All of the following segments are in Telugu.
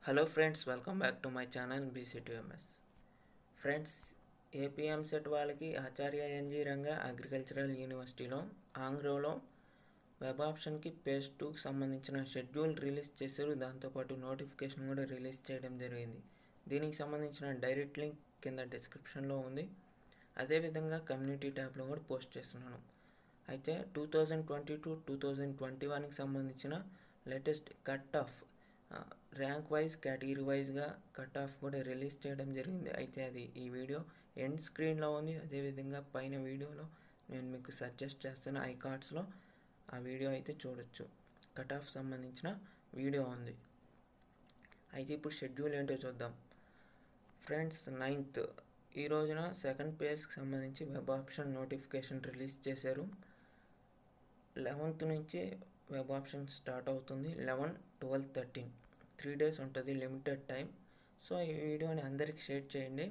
hello friends welcome back to my channel BCTMS friends APM set వాళ్ళకి ఆచార్య ఎన్జీ రంగా అగ్రికల్చరల్ యూనివర్సిటీలో ఆంగ్రోలో వెబ్ ఆప్షన్కి పేజ్ టూకి సంబంధించిన షెడ్యూల్ రిలీజ్ చేశారు దాంతోపాటు నోటిఫికేషన్ కూడా రిలీజ్ చేయడం జరిగింది దీనికి సంబంధించిన డైరెక్ట్ లింక్ కింద డిస్క్రిప్షన్లో ఉంది అదేవిధంగా కమ్యూనిటీ ట్యాబ్లో కూడా పోస్ట్ చేస్తున్నాను అయితే two thousand twenty two two thousand twenty వన్కి సంబంధించిన latest cut off rank wise category వైజ్గా కట్ ఆఫ్ కూడా రిలీజ్ చేయడం జరిగింది అయితే అది ఈ వీడియో ఎండ్ స్క్రీన్లో ఉంది అదేవిధంగా పైన వీడియోలో నేను మీకు సజెస్ట్ చేస్తున్న ఐ కార్డ్స్లో ఆ వీడియో అయితే చూడొచ్చు కట్ ఆఫ్ సంబంధించిన వీడియో ఉంది అయితే ఇప్పుడు షెడ్యూల్ ఏంటో చూద్దాం ఫ్రెండ్స్ నైన్త్ ఈ రోజున సెకండ్ పేజ్కి సంబంధించి వెబ్ ఆప్షన్ నోటిఫికేషన్ రిలీజ్ చేశారు లెవెన్త్ నుంచి వెబ్ ఆప్షన్ స్టార్ట్ అవుతుంది eleven twelve thirteen three days ఉంటుంది లిమిటెడ్ టైం సో ఈ వీడియోని అందరికి షేర్ చేయండి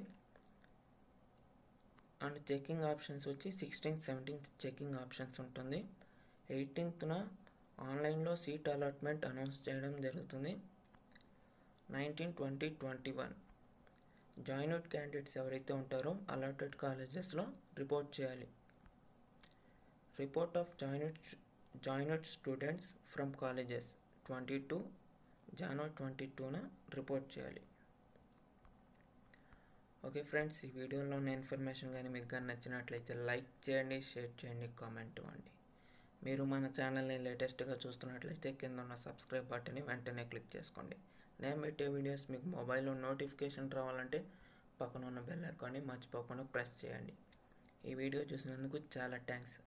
అండ్ చెకింగ్ ఆప్షన్స్ వచ్చి సిక్స్టీన్త్ సెవెంటీన్త్ చెకింగ్ ఆప్షన్స్ ఉంటుంది ఎయిటీన్త్న ఆన్లైన్లో సీట్ అలాట్మెంట్ అనౌన్స్ చేయడం జరుగుతుంది nineteen twenty twenty one joined candidates ఎవరైతే ఉంటారో అలాటెడ్ కాలేజెస్లో రిపోర్ట్ చేయాలి report of joined joined students from colleges twenty two January twenty టూన రిపోర్ట్ చేయాలి ఓకే ఫ్రెండ్స్ ఈ వీడియోలో ఉన్న ఇన్ఫర్మేషన్ కానీ మీకు కానీ నచ్చినట్లయితే లైక్ చేయండి షేర్ చేయండి కామెంట్ ఇవ్వండి మీరు మన ఛానల్ని లేటెస్ట్గా చూస్తున్నట్లయితే కింద ఉన్న సబ్స్క్రైబ్ బటన్ని వెంటనే క్లిక్ చేసుకోండి నేను పెట్టే వీడియోస్ మీకు మొబైల్లో నోటిఫికేషన్ రావాలంటే పక్కన ఉన్న బెల్ ఐకాన్ని మర్చిపోకుండా ప్రెస్ చేయండి ఈ వీడియో చూసినందుకు చాలా థ్యాంక్స్